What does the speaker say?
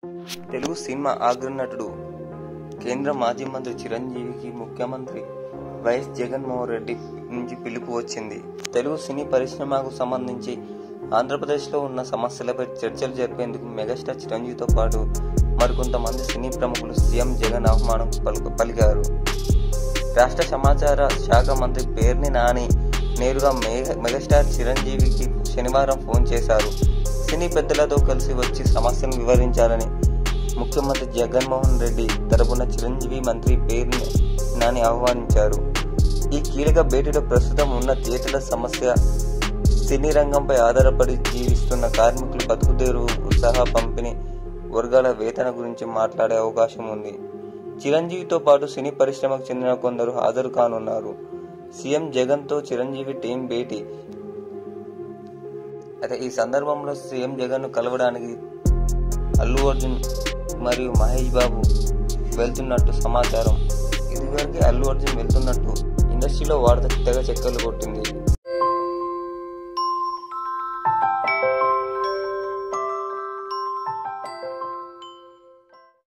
Telugu cinema అగ్రనటుడు కేంద్ర మాజీ మంత్రి చిరంజీవికి ముఖ్యమంత్రి వైఎస్ జగన్మోహన్ రెడ్డి నుంచి పిలుపు వచ్చింది తెలుగు సినీ పరిశ్రమకు సంబంధించి ఆంధ్రప్రదేశ్లో ఉన్న సమస్యలపై చర్చలు జరిపేందుకు మెగాస్టార్ చిరంజీవితో పాటు మరికొంతమంది సినీ ప్రముఖులు సీఎం జగన్ ఆహ్వానం పలుకు పలికారు రాష్ట్ర సమాచార శాఖ మంత్రి పేర్ని నాని నేరుగా మెగా మెగాస్టార్ చిరంజీవికి శనివారం ఫోన్ చేశారు సినీ పెద్దలతో కలిసి వచ్చి సమస్యను వివరించాలని ముఖ్యమంత్రి జగన్మోహన్ రెడ్డి తరపున చిరంజీవి మంత్రి పేర్ని నాని ఆహ్వానించారు ఈ కీలక భేటీలో ప్రస్తుతం ఉన్న థియేటర్ల సమస్య సినీ రంగంపై ఆధారపడి జీవిస్తున్న కార్మికులు బతుకుదేరు ఉత్సాహ పంపిణీ వర్గాల వేతన గురించి మాట్లాడే అవకాశం ఉంది చిరంజీవితో పాటు సినీ పరిశ్రమకు చెందిన కొందరు హాజరు కానున్నారు సీఎం జగన్తో చిరంజీవి టీం భేటీ అయితే ఈ సందర్భంలో సీఎం జగన్ను కలవడానికి అల్లు అర్జున్ మరియు మహేష్ బాబు వెళ్తున్నట్టు సమాచారం ఇదివరకే అల్లు అర్జున్ వెళ్తున్నట్టు ఇండస్ట్రీలో వార్త తెగ చెక్కలు కొట్టింది